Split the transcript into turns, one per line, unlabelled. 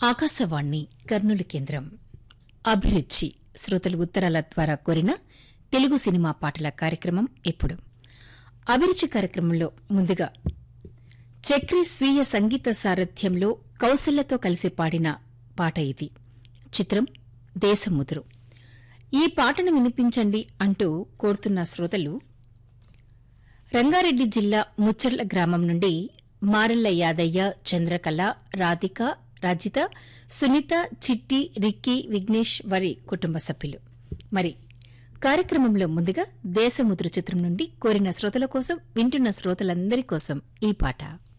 ఆకాశవాణి కర్నూలు కేంద్రం అభిరుచి శ్రోతలు ఉత్తరాల ద్వారా కోరిన తెలుగు సినిమా పాటల కార్యక్రమం ఇప్పుడు అభిరుచి కార్యక్రమంలో ముందుగా చక్రి స్వీయ సంగీత సారథ్యంలో కౌశల్యతో కలిసి పాడిన పాట ఇది చిత్రం దేశముదురు ఈ పాటను వినిపించండి అంటూ కోరుతున్న శ్రోతలు రంగారెడ్డి జిల్లా ముచ్చర్ల గ్రామం నుండి మారెల్ల యాదయ్య చంద్రకళ రాధిక రజిత సునీత చిట్టి రిక్కీ విఘ్నేష్ వారి కుటుంబ సభ్యులు మరి కార్యక్రమంలో ముందుగా దేశముద్రు చిత్రం నుండి కోరిన శ్రోతల కోసం వింటున్న శ్రోతలందరి కోసం ఈ పాట